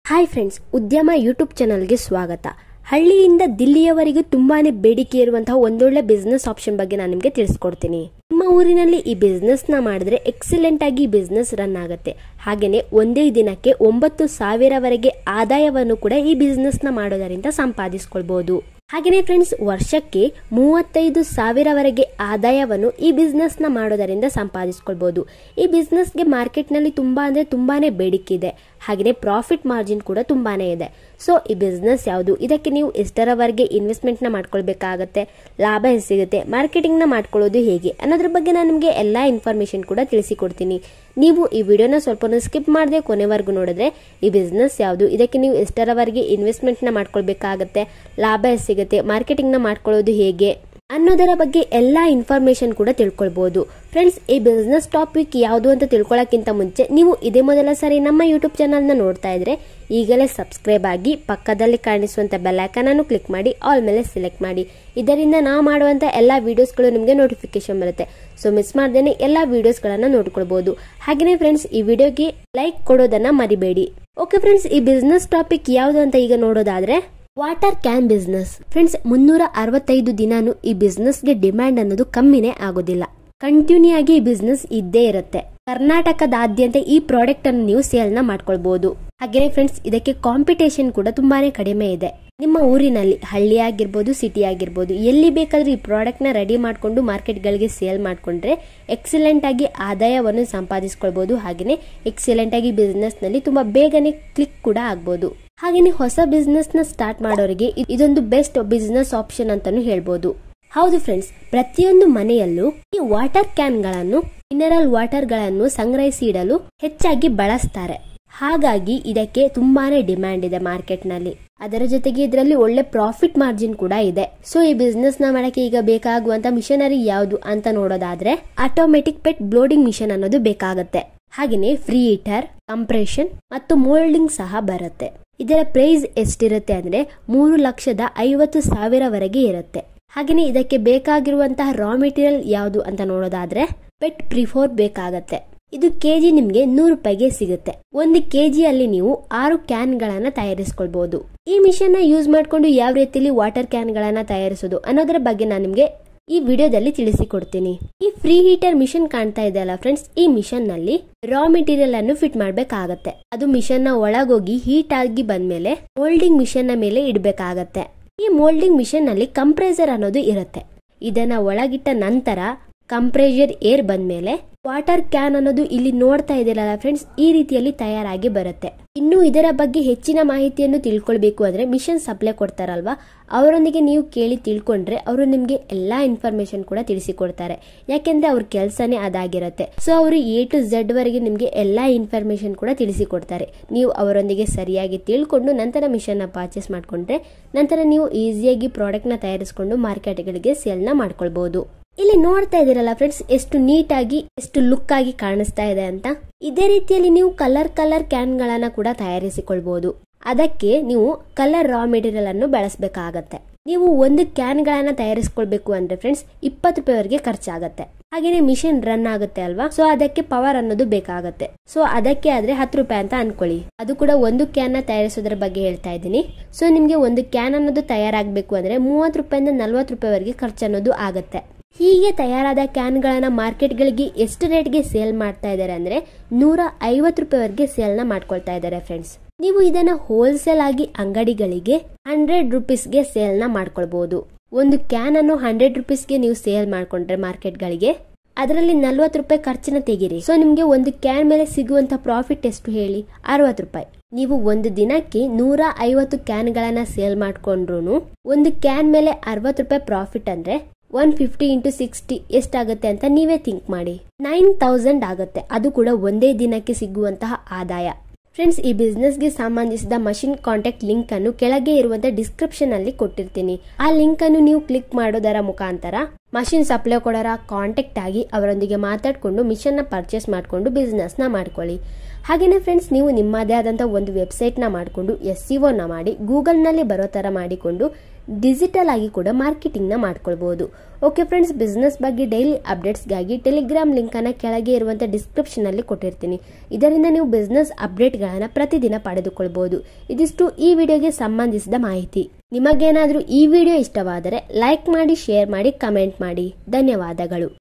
hi friends ಉದ್ಯಮ YouTube ಚಾನಲ್ಗೆ ಸ್ವಾಗತ ಹಳ್ಳಿಯಿಂದ ದಿಲ್ಲಿಯವರೆಗೂ ತುಂಬಾನೇ ಬೇಡಿಕೆ ಇರುವಂತಹ ಒಂದೊಳ್ಳೆ ಬಿಸ್ನೆಸ್ ಆಪ್ಷನ್ ಬಗ್ಗೆ ನಾನು ನಿಮಗೆ ತಿಳಿಸ್ಕೊಡ್ತೀನಿ ನಿಮ್ಮ ಊರಿನಲ್ಲಿ ಈ ಬಿಸ್ನೆಸ್ ನ ಮಾಡಿದ್ರೆ ಎಕ್ಸಲೆಂಟ್ ಆಗಿ ಈ ಬಿಸ್ನೆಸ್ ರನ್ ಆಗುತ್ತೆ ಹಾಗೇನೆ ಒಂದೇ ದಿನಕ್ಕೆ ಒಂಬತ್ತು ಸಾವಿರವರೆಗೆ ಆದಾಯವನ್ನು ಕೂಡ ಈ ಬಿಸ್ನೆಸ್ ನ ಮಾಡೋದರಿಂದ ಸಂಪಾದಿಸ್ಕೊಳ್ಬಹುದು ಹಾಗೇನೆ ಫ್ರೆಂಡ್ಸ್ ವರ್ಷಕ್ಕೆ ಮೂವತ್ತೈದು ಸಾವಿರವರೆಗೆ ಆದಾಯವನ್ನು ಈ ಬಿಸ್ನೆಸ್ ನ ಮಾಡೋದರಿಂದ ಸಂಪಾದಿಸ್ಕೊಳ್ಬಹುದು ಈ ಬಿಸ್ನೆಸ್ಗೆ ಮಾರ್ಕೆಟ್ ನಲ್ಲಿ ತುಂಬಾ ಅಂದ್ರೆ ತುಂಬಾನೇ ಬೇಡಿಕೆ ಇದೆ ಹಾಗೆಯೇ ಪ್ರಾಫಿಟ್ ಮಾರ್ಜಿನ್ ಕೂಡ ತುಂಬಾನೇ ಇದೆ ಸೊ ಈ ಬಿಸ್ನೆಸ್ ಯಾವುದು ಇದಕ್ಕೆ ನೀವು ಎಷ್ಟರವರೆಗೆ ಇನ್ವೆಸ್ಟ್ಮೆಂಟ್ ನ ಮಾಡ್ಕೊಳ್ಬೇಕಾಗತ್ತೆ ಲಾಭ ಎಷ್ಟು ಸಿಗುತ್ತೆ ಮಾರ್ಕೆಟಿಂಗ್ ನ ಮಾಡ್ಕೊಳ್ಳೋದು ಹೇಗೆ ಅನ್ನೋದ್ರ ಬಗ್ಗೆ ನಾನು ನಿಮಗೆ ಎಲ್ಲಾ ಇನ್ಫಾರ್ಮೇಶನ್ ಕೂಡ ತಿಳಿಸಿಕೊಡ್ತೀನಿ ನೀವು ಈ ವಿಡಿಯೋನ ಸ್ವಲ್ಪ ಸ್ಕಿಪ್ ಮಾಡದೆ ಕೊನೆವರೆಗೂ ನೋಡಿದ್ರೆ ಈ ಬಿಸ್ನೆಸ್ ಯಾವುದು ಇದಕ್ಕೆ ನೀವು ಎಷ್ಟರವರೆಗೆ ಇನ್ವೆಸ್ಟ್ಮೆಂಟ್ ನ ಮಾಡ್ಕೊಳ್ಬೇಕಾಗತ್ತೆ ಲಾಭ ಎಷ್ಟು ಸಿಗುತ್ತೆ ಮಾರ್ಕೆಟಿಂಗ್ ನ ಮಾಡ್ಕೊಳ್ಳೋದು ಹೇಗೆ ಅನ್ನೋದರ ಬಗ್ಗೆ ಎಲ್ಲಾ ಇನ್ಫಾರ್ಮೇಶನ್ ಕೂಡ ತಿಳ್ಕೊಳ್ಬಹುದು ಫ್ರೆಂಡ್ಸ್ ಈ ಬಿಸ್ನೆಸ್ ಟಾಪಿಕ್ ಯಾವುದು ಅಂತ ತಿಳ್ಕೊಳ್ಳೋಕ್ಕಿಂತ ಮುಂಚೆ ನೀವು ಇದೇ ಮೊದಲ ಸಾರಿ ನಮ್ಮ ಯೂಟ್ಯೂಬ್ ಚಾನಲ್ನ ನೋಡ್ತಾ ಇದ್ರೆ ಈಗಲೇ ಸಬ್ಸ್ಕ್ರೈಬ್ ಆಗಿ ಪಕ್ಕದಲ್ಲಿ ಕಾಣಿಸುವಂತ ಬೆಲ್ಲೈಕನ್ ಅನ್ನು ಕ್ಲಿಕ್ ಮಾಡಿ ಆಲ್ ಮೇಲೆ ಸೆಲೆಕ್ಟ್ ಮಾಡಿ ಇದರಿಂದ ನಾವು ಮಾಡುವಂತ ಎಲ್ಲಾ ವಿಡಿಯೋಸ್ಗಳು ನಿಮಗೆ ನೋಟಿಫಿಕೇಶನ್ ಬರುತ್ತೆ ಸೊ ಮಿಸ್ ಮಾಡ್ದೇನೆ ಎಲ್ಲಾ ವಿಡಿಯೋಸ್ಗಳನ್ನ ನೋಡ್ಕೊಳ್ಬಹುದು ಹಾಗೆಯೇ ಫ್ರೆಂಡ್ಸ್ ಈ ವಿಡಿಯೋಗೆ ಲೈಕ್ ಕೊಡೋದನ್ನ ಮರಿಬೇಡಿ ಓಕೆ ಫ್ರೆಂಡ್ಸ್ ಈ ಬಿಸ್ನೆಸ್ ಟಾಪಿಕ್ ಯಾವುದು ಅಂತ ಈಗ ನೋಡೋದಾದ್ರೆ ವಾಟರ್ ಕ್ಯಾನ್ ಬಿಸ್ನೆಸ್ ಫ್ರೆಂಡ್ಸ್ ಮುನ್ನೂರ ಅರವತ್ತೈದು ದಿನಾನು ಈ ಬಿಸ್ನೆಸ್ಗೆ ಡಿಮ್ಯಾಂಡ್ ಅನ್ನೋದು ಕಮ್ಮಿನೇ ಆಗೋದಿಲ್ಲ ಕಂಟಿನ್ಯೂ ಆಗಿ ಈ ಬಿಸ್ನೆಸ್ ಇದ್ದೇ ಇರುತ್ತೆ ಕರ್ನಾಟಕದಾದ್ಯಂತ ಈ ಪ್ರಾಡಕ್ಟ್ ಅನ್ನು ನೀವು ಸೇಲ್ ನ ಮಾಡ್ಕೊಳ್ಬಹುದು ಹಾಗೇನೆ ಫ್ರೆಂಡ್ಸ್ ಇದಕ್ಕೆ ಕಾಂಪಿಟೇಷನ್ ಕೂಡ ತುಂಬಾನೇ ಕಡಿಮೆ ಇದೆ ನಿಮ್ಮ ಊರಿನಲ್ಲಿ ಹಳ್ಳಿ ಆಗಿರ್ಬೋದು ಸಿಟಿ ಆಗಿರ್ಬೋದು ಎಲ್ಲಿ ಬೇಕಾದ್ರೂ ಈ ಪ್ರಾಡಕ್ಟ್ ನ ರೆಡಿ ಮಾಡಿಕೊಂಡು ಮಾರ್ಕೆಟ್ ಗಳಿಗೆ ಸೇಲ್ ಮಾಡ್ಕೊಂಡ್ರೆ ಎಕ್ಸಲೆಂಟ್ ಆಗಿ ಆದಾಯವನ್ನು ಸಂಪಾದಿಸ್ಕೊಳ್ಬಹುದು ಹಾಗೇನೆ ಎಕ್ಸಲೆಂಟ್ ಆಗಿ ಬಿಸ್ನೆಸ್ ನಲ್ಲಿ ತುಂಬಾ ಬೇಗನೆ ಕ್ಲಿಕ್ ಕೂಡ ಆಗ್ಬಹುದು ಹಾಗೇನೆ ಹೊಸ ಬಿಸ್ನೆಸ್ ನ ಸ್ಟಾರ್ಟ್ ಮಾಡೋರಿಗೆ ಇದೊಂದು ಬೆಸ್ಟ್ ಬಿಸ್ನೆಸ್ ಆಪ್ಷನ್ ಅಂತಾನು ಹೇಳ್ಬೋದು ಹೌದು ಫ್ರೆಂಡ್ಸ್ ಪ್ರತಿಯೊಂದು ಮನೆಯಲ್ಲೂ ಈ ವಾಟರ್ ಕ್ಯಾನ್ ಗಳನ್ನು ಮಿನರಲ್ ವಾಟರ್ ಗಳನ್ನು ಸಂಗ್ರಹಿಸಿ ಇಡಲು ಹೆಚ್ಚಾಗಿ ಬಳಸ್ತಾರೆ ಹಾಗಾಗಿ ಇದಕ್ಕೆ ತುಂಬಾನೇ ಡಿಮ್ಯಾಂಡ್ ಇದೆ ಮಾರ್ಕೆಟ್ ನಲ್ಲಿ ಅದರ ಜೊತೆಗೆ ಇದರಲ್ಲಿ ಒಳ್ಳೆ ಪ್ರಾಫಿಟ್ ಮಾರ್ಜಿನ್ ಕೂಡ ಇದೆ ಸೊ ಈ ಬಿಸ್ನೆಸ್ ನ ಮಾಡಕ್ಕೆ ಈಗ ಬೇಕಾಗುವಂತ ಮಿಷನರಿ ಯಾವುದು ಅಂತ ನೋಡೋದಾದ್ರೆ ಆಟೋಮೆಟಿಕ್ ಪೆಟ್ ಬ್ಲೋಡಿಂಗ್ ಮಿಷನ್ ಅನ್ನೋದು ಬೇಕಾಗತ್ತೆ ಹಾಗೆಯೇ ಫ್ರೀ ಹೀಟರ್ ಕಂಪ್ರೆಷನ್ ಮತ್ತು ಮೋಲ್ಡಿಂಗ್ ಸಹ ಬರುತ್ತೆ ಇದರ ಪ್ರೈಸ್ ಎಷ್ಟಿರುತ್ತೆ ಅಂದ್ರೆ ಮೂರು ಲಕ್ಷದ ಐವತ್ತು ಸಾವಿರವರೆಗೆ ಇರುತ್ತೆ ಹಾಗೆಯೇ ಇದಕ್ಕೆ ಬೇಕಾಗಿರುವಂತಹ ರಾ ಮೆಟೀರಿಯಲ್ ಯಾವುದು ಅಂತ ನೋಡೋದಾದ್ರೆ ಪೆಟ್ ಪ್ರಿಫೋರ್ ಬೇಕಾಗತ್ತೆ ಇದು ಕೆಜಿ ನಿಮ್ಗೆ ನೂರು ರೂಪಾಯಿಗೆ ಸಿಗುತ್ತೆ ಒಂದು ಕೆಜಿಯಲ್ಲಿ ನೀವು ಆರು ಕ್ಯಾನ್ ಗಳನ್ನ ತಯಾರಿಸ್ಕೊಳ್ಬಹುದು ಈ ಮಿಷನ್ ನ ಯೂಸ್ ಮಾಡ್ಕೊಂಡು ಯಾವ ರೀತಿಯಲ್ಲಿ ವಾಟರ್ ಕ್ಯಾನ್ ಗಳನ್ನ ತಯಾರಿಸೋದು ಅನ್ನೋದರ ಬಗ್ಗೆ ನಾನು ನಿಮ್ಗೆ ಈ ವಿಡಿಯೋದಲ್ಲಿ ತಿಳಿಸಿಕೊಡ್ತೀನಿ ಈ ಫ್ರೀ ಹೀಟರ್ ಮಿಷನ್ ಕಾಣ್ತಾ ಇದೆ ಅಲ್ಲ ಫ್ರೆಂಡ್ಸ್ ಈ ಮಿಷನ್ ನಲ್ಲಿ ರಾ ಮೆಟೀರಿಯಲ್ ಅನ್ನು ಫಿಟ್ ಮಾಡ್ಬೇಕಾಗತ್ತೆ ಅದು ಮಿಷನ್ ನ ಒಳಗೋಗಿ ಹೀಟ್ ಆಗಿ ಬಂದ್ಮೇಲೆ ಮೋಲ್ಡಿಂಗ್ ಮಿಷನ್ ನ ಮೇಲೆ ಇಡಬೇಕಾಗತ್ತೆ ಈ ಮೋಲ್ಡಿಂಗ್ ಮಿಷನ್ ನಲ್ಲಿ ಕಂಪ್ರೆಸರ್ ಅನ್ನೋದು ಇರುತ್ತೆ ಇದನ್ನ ಒಳಗಿಟ್ಟ ನಂತರ ಕಂಪ್ರೆಷರ್ ಏರ್ ಬಂದ್ಮೇಲೆ ವಾಟರ್ ಕ್ಯಾನ್ ಅನ್ನೋದು ಇಲ್ಲಿ ನೋಡ್ತಾ ಇದ್ದೀರಲ್ಲ ಫ್ರೆಂಡ್ಸ್ ಈ ರೀತಿಯಲ್ಲಿ ತಯಾರಾಗಿ ಬರುತ್ತೆ ಇನ್ನು ಇದರ ಬಗ್ಗೆ ಹೆಚ್ಚಿನ ಮಾಹಿತಿಯನ್ನು ತಿಳ್ಕೊಳ್ಬೇಕು ಅಂದ್ರೆ ಮಿಷನ್ ಸಪ್ಲೈ ಕೊಡ್ತಾರಲ್ವಾ ಅವರೊಂದಿಗೆ ನೀವು ಕೇಳಿ ತಿಳ್ಕೊಂಡ್ರೆ ಅವರು ನಿಮ್ಗೆ ಎಲ್ಲಾ ಇನ್ಫಾರ್ಮೇಶನ್ ಕೂಡ ತಿಳಿಸಿಕೊಡ್ತಾರೆ ಯಾಕೆಂದ್ರೆ ಅವ್ರ ಕೆಲಸನೇ ಅದಾಗಿರುತ್ತೆ ಸೊ ಅವರು ಎ ಟು ಝೆಡ್ ವರೆಗೆ ನಿಮ್ಗೆ ಎಲ್ಲಾ ಇನ್ಫಾರ್ಮೇಶನ್ ಕೂಡ ತಿಳಿಸಿಕೊಡ್ತಾರೆ ನೀವು ಅವರೊಂದಿಗೆ ಸರಿಯಾಗಿ ತಿಳ್ಕೊಂಡು ನಂತರ ಮಿಷನ್ ನ ಪರ್ಚೇಸ್ ಮಾಡ್ಕೊಂಡ್ರೆ ನಂತರ ನೀವು ಈಸಿಯಾಗಿ ಪ್ರಾಡಕ್ಟ್ ನ ತಯಾರಿಸಿಕೊಂಡು ಮಾರ್ಕೆಟ್ಗಳಿಗೆ ಸೇಲ್ ನ ಮಾಡ್ಕೊಳ್ಬಹುದು ಇಲ್ಲಿ ನೋಡ್ತಾ ಇದೀರಲ್ಲ ಫ್ರೆಂಡ್ಸ್ ಎಷ್ಟು ನೀಟ್ ಆಗಿ ಎಷ್ಟು ಲುಕ್ ಆಗಿ ಕಾಣಿಸ್ತಾ ಇದೆ ಅಂತ ಇದೇ ರೀತಿಯಲ್ಲಿ ನೀವು ಕಲರ್ ಕಲರ್ ಕ್ಯಾನ್ ಗಳನ್ನ ಕೂಡ ತಯಾರಿಸಿಕೊಳ್ಬಹುದು ಅದಕ್ಕೆ ನೀವು ಕಲರ್ ರಾ ಮೆಟೀರಿಯಲ್ ಅನ್ನು ಬಳಸಬೇಕಾಗತ್ತೆ ನೀವು ಒಂದು ಕ್ಯಾನ್ ಗಳನ್ನ ತಯಾರಿಸ್ಕೊಳ್ಬೇಕು ಅಂದ್ರೆ ಫ್ರೆಂಡ್ಸ್ ಇಪ್ಪತ್ತು ರೂಪಾಯಿವರೆಗೆ ಖರ್ಚಾಗತ್ತೆ ಹಾಗೇನೆ ಮಿಷಿನ್ ರನ್ ಆಗುತ್ತೆ ಅಲ್ವಾ ಸೊ ಅದಕ್ಕೆ ಪವರ್ ಅನ್ನೋದು ಬೇಕಾಗತ್ತೆ ಸೊ ಅದಕ್ಕೆ ಆದ್ರೆ ಹತ್ತು ರೂಪಾಯಿ ಅಂತ ಅನ್ಕೊಳ್ಳಿ ಅದು ಕೂಡ ಒಂದು ಕ್ಯಾನ್ ನ ತಯಾರಿಸೋದ್ರ ಬಗ್ಗೆ ಹೇಳ್ತಾ ಇದ್ದೀನಿ ಸೊ ನಿಮ್ಗೆ ಒಂದು ಕ್ಯಾನ್ ಅನ್ನೋದು ತಯಾರಾಗಬೇಕು ಅಂದ್ರೆ ಮೂವತ್ತು ರೂಪಾಯಿಂದ ನಲ್ವತ್ತು ರೂಪಾಯಿವರೆಗೆ ಖರ್ಚು ಅನ್ನೋದು ಆಗತ್ತೆ ಹೀಗೆ ತಯಾರಾದ ಕ್ಯಾನ್ಗಳನ್ನ ಮಾರ್ಕೆಟ್ಗಳಿಗೆ ಎಷ್ಟು ರೇಟ್ಗೆ ಸೇಲ್ ಮಾಡ್ತಾ ಇದ್ದಾರೆ ಅಂದ್ರೆ ನೂರ ಐವತ್ತು ರೂಪಾಯಿವರೆಗೆ ಸೇಲ್ನ ಮಾಡ್ಕೊಳ್ತಾ ಇದ್ದಾರೆ ಫ್ರೆಂಡ್ಸ್ ನೀವು ಇದನ್ನ ಹೋಲ್ಸೇಲ್ ಆಗಿ ಅಂಗಡಿಗಳಿಗೆ ಹಂಡ್ರೆಡ್ ರುಪೀಸ್ಗೆ ಸೇಲ್ನ ಮಾಡ್ಕೊಳ್ಬಹುದು ಒಂದು ಕ್ಯಾನ್ ಅನ್ನು ಹಂಡ್ರೆಡ್ ರುಪೀಸ್ಗೆ ನೀವು ಸೇಲ್ ಮಾಡ್ಕೊಂಡ್ರೆ ಮಾರ್ಕೆಟ್ಗಳಿಗೆ ಅದರಲ್ಲಿ ನಲ್ವತ್ತು ರೂಪಾಯಿ ಖರ್ಚನ್ನ ತೆಗೀರಿ ಸೊ ನಿಮ್ಗೆ ಒಂದು ಕ್ಯಾನ್ ಮೇಲೆ ಸಿಗುವಂತ ಪ್ರಾಫಿಟ್ ಎಷ್ಟು ಹೇಳಿ ಅರವತ್ತು ರೂಪಾಯಿ ನೀವು ಒಂದು ದಿನಕ್ಕೆ ನೂರ ಐವತ್ತು ಕ್ಯಾನ್ ಗಳನ್ನ ಸೇಲ್ ಮಾಡ್ಕೊಂಡ್ರು ಒಂದು ಕ್ಯಾನ್ ಮೇಲೆ ಅರವತ್ತು ರೂಪಾಯಿ ಪ್ರಾಫಿಟ್ ಅಂದ್ರೆ ಒನ್ ಫಿಫ್ಟಿ ಇಂಟು ಸಿಕ್ಸ್ಟಿ ಎಷ್ಟಾಗುತ್ತೆ ಅಂತ ನೀವೇ ಥಿಂಕ್ ಮಾಡಿ ನೈನ್ ತೌಸಂಡ್ ಆಗುತ್ತೆ ಅದು ಕೂಡ ಒಂದೇ ದಿನಕ್ಕೆ ಸಿಗುವಂತಹ ಆದಾಯ ಫ್ರೆಂಡ್ಸ್ ಈ ಬಿಸ್ನೆಸ್ಗೆ ಸಂಬಂಧಿಸಿದ ಮಷಿನ್ ಕಾಂಟ್ಯಾಕ್ಟ್ ಲಿಂಕ್ ಅನ್ನು ಕೆಳಗೆ ಇರುವಂತಹ ಡಿಸ್ಕ್ರಿಪ್ಷನ್ ಅಲ್ಲಿ ಕೊಟ್ಟಿರ್ತೀನಿ ಆ ಲಿಂಕ್ ಅನ್ನು ನೀವು ಕ್ಲಿಕ್ ಮಾಡೋದರ ಮುಖಾಂತರ ಮಷಿನ್ ಸಪ್ಲೈ ಕೊಡೋರ ಕಾಂಟ್ಯಾಕ್ಟ್ ಆಗಿ ಅವರೊಂದಿಗೆ ಮಾತಾಡ್ಕೊಂಡು ಮಿಷನ್ ನ ಪರ್ಚೇಸ್ ಮಾಡ್ಕೊಂಡು ಬಿಸ್ನೆಸ್ ನ ಮಾಡ್ಕೊಳ್ಳಿ ಹಾಗೆಯೇ ಫ್ರೆಂಡ್ಸ್ ನೀವು ನಿಮ್ಮದೇ ಆದಂಥ ಒಂದು ವೆಬ್ಸೈಟ್ನ ಮಾಡಿಕೊಂಡು ಎಸ್ ಸಿ ಒನ ಮಾಡಿ ಗೂಗಲ್ನಲ್ಲಿ ಬರೋ ಥರ ಮಾಡಿಕೊಂಡು ಡಿಜಿಟಲ್ ಆಗಿ ಕೂಡ ಮಾರ್ಕೆಟಿಂಗ್ನ ಮಾಡ್ಕೊಳ್ಬೋದು ಓಕೆ ಫ್ರೆಂಡ್ಸ್ ಬಿಸ್ನೆಸ್ ಬಗ್ಗೆ ಡೈಲಿ ಅಪ್ಡೇಟ್ಸ್ಗಾಗಿ ಟೆಲಿಗ್ರಾಮ್ ಲಿಂಕನ್ನು ಕೆಳಗೆ ಇರುವಂಥ ಡಿಸ್ಕ್ರಿಪ್ಷನಲ್ಲಿ ಕೊಟ್ಟಿರ್ತೀನಿ ಇದರಿಂದ ನೀವು ಬಿಸ್ನೆಸ್ ಅಪ್ಡೇಟ್ಗಳನ್ನು ಪ್ರತಿದಿನ ಪಡೆದುಕೊಳ್ಬೋದು ಇದಿಷ್ಟು ಈ ವಿಡಿಯೋಗೆ ಸಂಬಂಧಿಸಿದ ಮಾಹಿತಿ ನಿಮಗೇನಾದರೂ ಈ ವಿಡಿಯೋ ಇಷ್ಟವಾದರೆ ಲೈಕ್ ಮಾಡಿ ಶೇರ್ ಮಾಡಿ ಕಮೆಂಟ್ ಮಾಡಿ ಧನ್ಯವಾದಗಳು